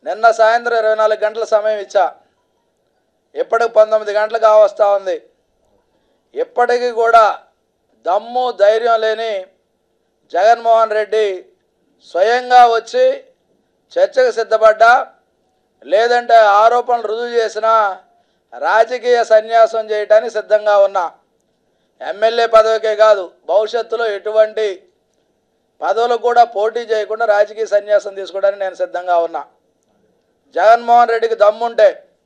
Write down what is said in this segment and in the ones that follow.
నిన్న సాయంత్రం ఇరవై నాలుగు గంటల సమయం ఇచ్చా ఇప్పటికి పంతొమ్మిది గంటలకు కావస్తూ ఉంది ఇప్పటికీ కూడా దమ్ము ధైర్యం లేని జగన్మోహన్ రెడ్డి స్వయంగా వచ్చి చర్చకు సిద్ధపడ్డా లేదంటే ఆరోపణలు రుజువు చేసినా రాజకీయ సన్యాసం చేయడానికి సిద్ధంగా ఉన్నా ఎమ్మెల్యే పదవికే కాదు భవిష్యత్తులో ఎటువంటి పదవులకు కూడా పోటీ చేయకుండా రాజకీయ సన్యాసం తీసుకోవడానికి నేను సిద్ధంగా ఉన్నా జగన్మోహన్ రెడ్డికి దమ్ముంటే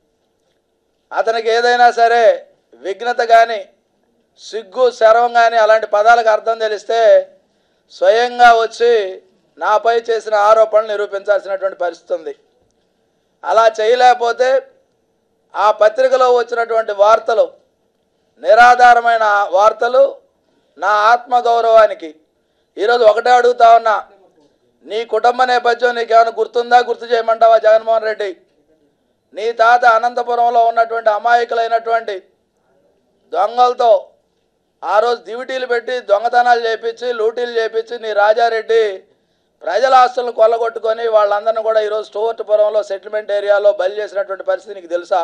అతనికి ఏదైనా సరే విఘ్నత కానీ సిగ్గు శరవం కానీ అలాంటి పదాలకు అర్థం తెలిస్తే స్వయంగా వచ్చి నాపై చేసిన ఆరోపణలు నిరూపించాల్సినటువంటి పరిస్థితి ఉంది అలా చేయలేకపోతే ఆ పత్రికలో వచ్చినటువంటి వార్తలు నిరాధారమైన వార్తలు నా ఆత్మగౌరవానికి ఈరోజు ఒకటే అడుగుతా ఉన్నా నీ కుటుంబ నేపథ్యం నీకేమైనా గుర్తుందా గుర్తు చేయమంటావా జగన్మోహన్ రెడ్డి నీ తాత అనంతపురంలో ఉన్నటువంటి అమాయకులైనటువంటి దొంగలతో ఆ రోజు డ్యూటీలు పెట్టి దొంగతనాలు చేపించి లూటీలు చేపించి నీ రాజారెడ్డి ప్రజల ఆస్తులను కొల్లగొట్టుకొని వాళ్ళందరినీ కూడా ఈరోజు స్టోవర్టుపురంలో సెటిల్మెంట్ ఏరియాలో బలి చేసినటువంటి పరిస్థితి నీకు తెలుసా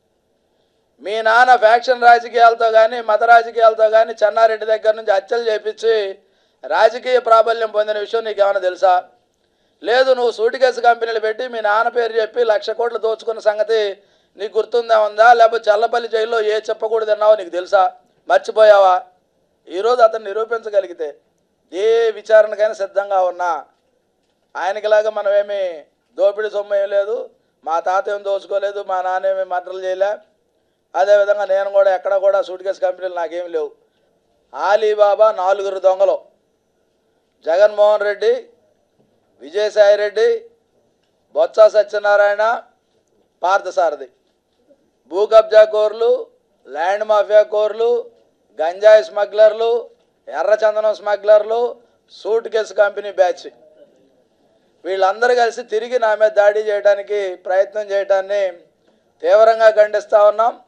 మీ నాన్న ఫ్యాక్షన్ రాజకీయాలతో కానీ మత రాజకీయాలతో కానీ చెన్నారెడ్డి దగ్గర నుంచి హత్యలు చేపించి రాజకీయ ప్రాబల్యం పొందిన విషయం నీకు ఏమైనా తెలుసా లేదు నువ్వు సూటి కేసు కంపెనీలు పెట్టి మీ నాన్న పేరు చెప్పి లక్ష కోట్లు దోచుకున్న సంగతి నీకు గుర్తుందా ఉందా లేకపోతే చల్లపల్లి జైల్లో ఏ చెప్పకూడదు అన్నావో నీకు తెలుసా మర్చిపోయావా ఈరోజు అతను నిరూపించగలిగితే ఏ విచారణకైనా సిద్ధంగా ఉన్నా ఆయనకిలాగా మనం ఏమి దోపిడీ సొమ్ము ఏం లేదు మా తాత ఏం దోచుకోలేదు మా నాన్న ఏమి మర్డర్లు చేయలే అదేవిధంగా నేను కూడా ఎక్కడ కూడా సూట్ కేసు కంపెనీలు నాకేం లేవు ఆలీబాబా నాలుగురు దొంగలు జగన్మోహన్ రెడ్డి విజయసాయి రెడ్డి బొత్స సత్యనారాయణ పార్థసారథి భూ కబ్జా కోర్లు ల్యాండ్ మాఫియా కోర్లు గంజాయి స్మగ్లర్లు ఎర్రచందనం స్మగ్లర్లు సూట్ కేసు కంపెనీ బ్యాచ్ వీళ్ళందరూ కలిసి తిరిగి నా మీద దాడి చేయడానికి ప్రయత్నం చేయడాన్ని తీవ్రంగా ఖండిస్తూ ఉన్నాం